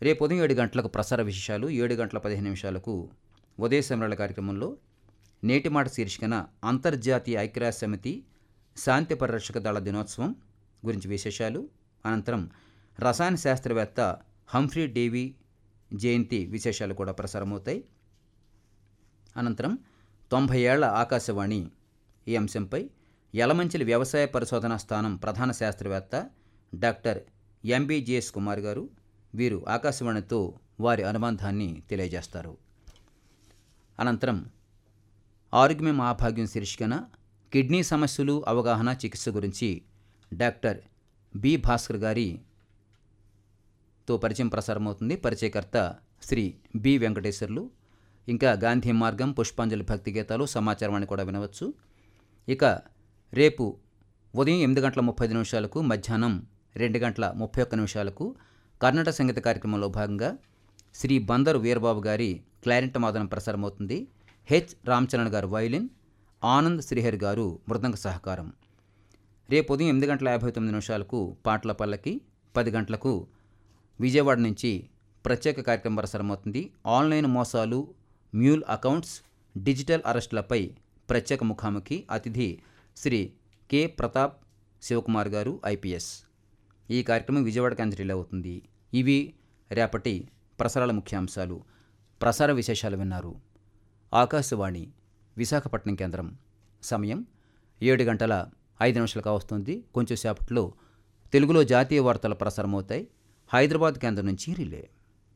రేపు ఉదయం ఏడు గంటలకు ప్రసార విశేషాలు ఏడు గంటల పదిహేను నిమిషాలకు ఉదయ సమరాల కార్యక్రమంలో నేటి మాట శీర్షికన అంతర్జాతీయ ఐక్యరాజ్య సమితి శాంతి పరిరక్షక దళ దినోత్సవం గురించి విశేషాలు అనంతరం రసాయన శాస్త్రవేత్త హంఫ్రీ డేవి జయంతి విశేషాలు కూడా ప్రసారమవుతాయి అనంతరం తొంభై ఏళ్ల ఆకాశవాణి ఈ అంశంపై యలమంచిలి వ్యవసాయ పరిశోధనా స్థానం ప్రధాన శాస్త్రవేత్త డాక్టర్ ఎంబీజేఎస్ కుమార్ గారు వీరు ఆకాశవాణితో వారి అనుబంధాన్ని తెలియజేస్తారు అనంతరం ఆరోగ్యం మహాభాగ్యం శీర్షికన కిడ్నీ సమస్యలు అవగాహన చికిత్స గురించి డాక్టర్ బి భాస్కర్ గారి తో పరిచయం ప్రసారమవుతుంది పరిచయకర్త శ్రీ బి వెంకటేశ్వర్లు ఇంకా గాంధీ మార్గం పుష్పాంజలి భక్తి గీతాలు సమాచారాన్ని కూడా వినవచ్చు ఇక రేపు ఉదయం ఎనిమిది గంటల ముప్పై ఐదు నిమిషాలకు మధ్యాహ్నం రెండు గంటల ముప్పై ఒక్క నిమిషాలకు కర్ణాటక సంగీత కార్యక్రమంలో భాగంగా శ్రీ బందరు వీరబాబు గారి క్లారినెట్ మాదనం ప్రసారమవుతుంది హెచ్ రామచరణ్ గారు వైలిన్ ఆనంద్ శ్రీహరి గారు మృదంగ సహకారం రేపు ఉదయం ఎనిమిది గంటల యాభై తొమ్మిది నిమిషాలకు పాటల పల్లకి పది గంటలకు విజయవాడ నుంచి ప్రత్యేక కార్యక్రమం ప్రసారమవుతుంది ఆన్లైన్ మోసాలు మ్యూల్ అకౌంట్స్ డిజిటల్ అరెస్టులపై ప్రత్యేక ముఖాముఖి అతిథి శ్రీ కె ప్రతాప్ శివకుమార్ గారు ఐపీఎస్ ఈ కార్యక్రమం విజయవాడ కేంద్రీలో అవుతుంది ఇవి రేపటి ప్రసారాల ముఖ్యాంశాలు ప్రసార విశేషాలు విన్నారు ఆకాశవాణి విశాఖపట్నం కేంద్రం సమయం ఏడు గంటల ఐదు నిమిషాలుగా వస్తుంది కొంచెం సేపట్లో తెలుగులో జాతీయ వార్తలు ప్రసారమవుతాయి హైదరాబాద్ కేంద్రం నుంచి రిలే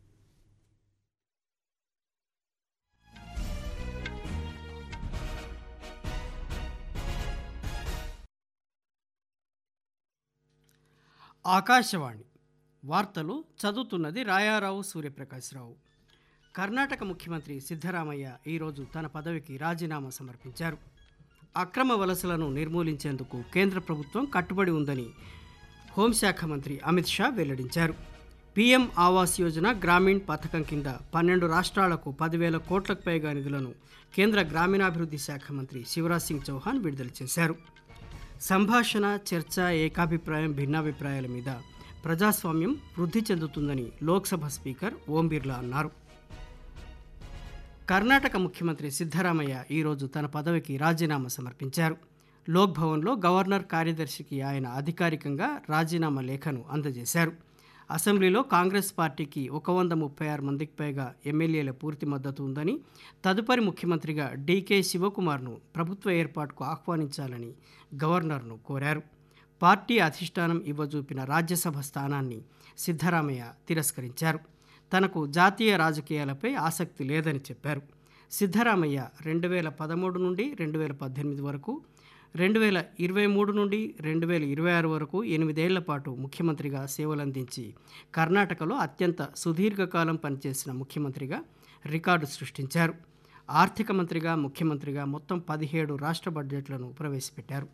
ఆకాశవాణి వార్తలు చదువుతున్నది రాయారావు సూర్యప్రకాశ్రావు కర్ణాటక ముఖ్యమంత్రి సిద్ధరామయ్య ఈరోజు తన పదవికి రాజీనామా సమర్పించారు అక్రమ వలసలను నిర్మూలించేందుకు కేంద్ర ప్రభుత్వం కట్టుబడి ఉందని హోంశాఖ మంత్రి అమిత్ షా వెల్లడించారు పీఎం ఆవాస్ యోజన గ్రామీణ్ పథకం కింద పన్నెండు రాష్ట్రాలకు పదివేల కోట్లకు పైగా నిధులను కేంద్ర గ్రామీణాభివృద్ధి శాఖ మంత్రి శివరాజ్ సింగ్ చౌహాన్ విడుదల చేశారు సంభాషణ చర్చ ఏకాభిప్రాయం భిన్నాభిప్రాయాల మీద ప్రజాస్వామ్యం వృద్ధి చెందుతుందని లోక్సభ స్పీకర్ ఓం బిర్లా అన్నారు కర్ణాటక ముఖ్యమంత్రి సిద్ధరామయ్య ఈరోజు తన పదవికి రాజీనామా సమర్పించారు లోక్ భవన్లో గవర్నర్ కార్యదర్శికి ఆయన అధికారికంగా రాజీనామా లేఖను అందజేశారు అసెంబ్లీలో కాంగ్రెస్ పార్టీకి ఒక వంద ముప్పై ఆరు మందికి పైగా ఎమ్మెల్యేల పూర్తి మద్దతు ఉందని తదుపరి ముఖ్యమంత్రిగా డీకే శివకుమార్ను ప్రభుత్వ ఏర్పాటుకు ఆహ్వానించాలని గవర్నర్ను కోరారు పార్టీ అధిష్టానం ఇవ్వజూపిన రాజ్యసభ స్థానాన్ని సిద్ధరామయ్య తిరస్కరించారు తనకు జాతీయ రాజకీయాలపై ఆసక్తి లేదని చెప్పారు సిద్ధరామయ్య రెండు వేల పదమూడు నుండి రెండు వేల పద్దెనిమిది వరకు రెండు వేల ఇరవై మూడు నుండి రెండు వేల ఇరవై ఆరు వరకు ఎనిమిదేళ్ల పాటు ముఖ్యమంత్రిగా సేవలందించి కర్ణాటకలో అత్యంత సుదీర్ఘకాలం పనిచేసిన ముఖ్యమంత్రిగా రికార్డు సృష్టించారు ఆర్థిక మంత్రిగా ముఖ్యమంత్రిగా మొత్తం పదిహేడు రాష్ట్ర బడ్జెట్లను ప్రవేశపెట్టారు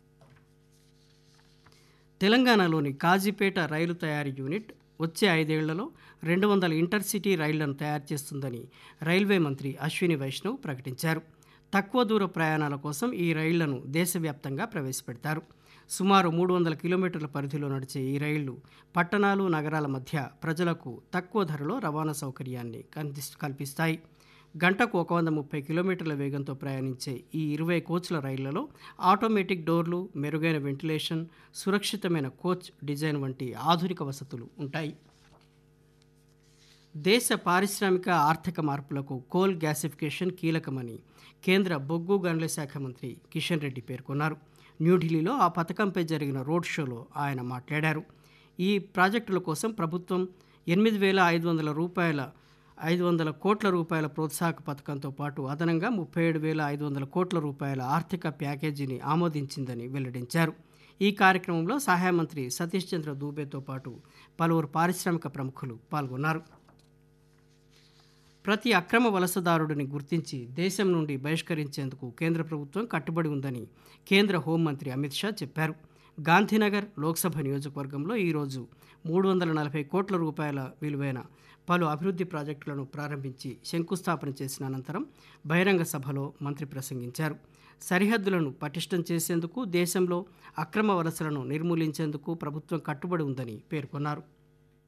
తెలంగాణలోని కాజీపేట రైలు తయారీ యూనిట్ వచ్చే ఐదేళ్లలో రెండు వందల ఇంటర్సిటీ రైళ్లను తయారు చేస్తుందని రైల్వే మంత్రి అశ్విని వైష్ణవ్ ప్రకటించారు తక్కువ దూర ప్రయాణాల కోసం ఈ రైళ్లను దేశవ్యాప్తంగా ప్రవేశపెడతారు సుమారు మూడు వందల కిలోమీటర్ల పరిధిలో నడిచే ఈ రైళ్లు పట్టణాలు నగరాల మధ్య ప్రజలకు తక్కువ ధరలో రవాణా సౌకర్యాన్ని కల్పిస్- కల్పిస్తాయి గంటకు ఒక వంద ముప్పై కిలోమీటర్ల వేగంతో ప్రయాణించే ఈ ఇరవై కోచ్ల రైళ్లలో ఆటోమేటిక్ డోర్లు మెరుగైన వెంటిలేషన్ సురక్షితమైన కోచ్ డిజైన్ వంటి ఆధునిక వసతులు ఉంటాయి దేశ పారిశ్రామిక ఆర్థిక మార్పులకు కోల్ గ్యాసిఫికేషన్ కీలకమని కేంద్ర బొగ్గు గనుల శాఖ మంత్రి కిషన్ రెడ్డి పేర్కొన్నారు న్యూఢిల్లీలో ఆ పథకంపై జరిగిన రోడ్ షోలో ఆయన మాట్లాడారు ఈ ప్రాజెక్టుల కోసం ప్రభుత్వం ఎనిమిది వేల ఐదు వందల రూపాయల ఐదు వందల కోట్ల రూపాయల ప్రోత్సాహక పథకంతో పాటు అదనంగా ముప్పై ఏడు వేల ఐదు వందల కోట్ల రూపాయల ఆర్థిక ప్యాకేజీని ఆమోదించిందని వెల్లడించారు ఈ కార్యక్రమంలో సహాయ మంత్రి సతీష్ చంద్ర దూబేతో పాటు పలువురు పారిశ్రామిక ప్రముఖులు పాల్గొన్నారు ప్రతి అక్రమ వలసదారుడిని గుర్తించి దేశం నుండి బహిష్కరించేందుకు కేంద్ర ప్రభుత్వం కట్టుబడి ఉందని కేంద్ర హోంమంత్రి అమిత్ షా చెప్పారు గాంధీనగర్ లోక్సభ నియోజకవర్గంలో ఈరోజు మూడు వందల నలభై కోట్ల రూపాయల విలువైన పలు అభివృద్ధి ప్రాజెక్టులను ప్రారంభించి శంకుస్థాపన చేసిన అనంతరం బహిరంగ సభలో మంత్రి ప్రసంగించారు సరిహద్దులను పటిష్టం చేసేందుకు దేశంలో అక్రమ వలసలను నిర్మూలించేందుకు ప్రభుత్వం కట్టుబడి ఉందని పేర్కొన్నారు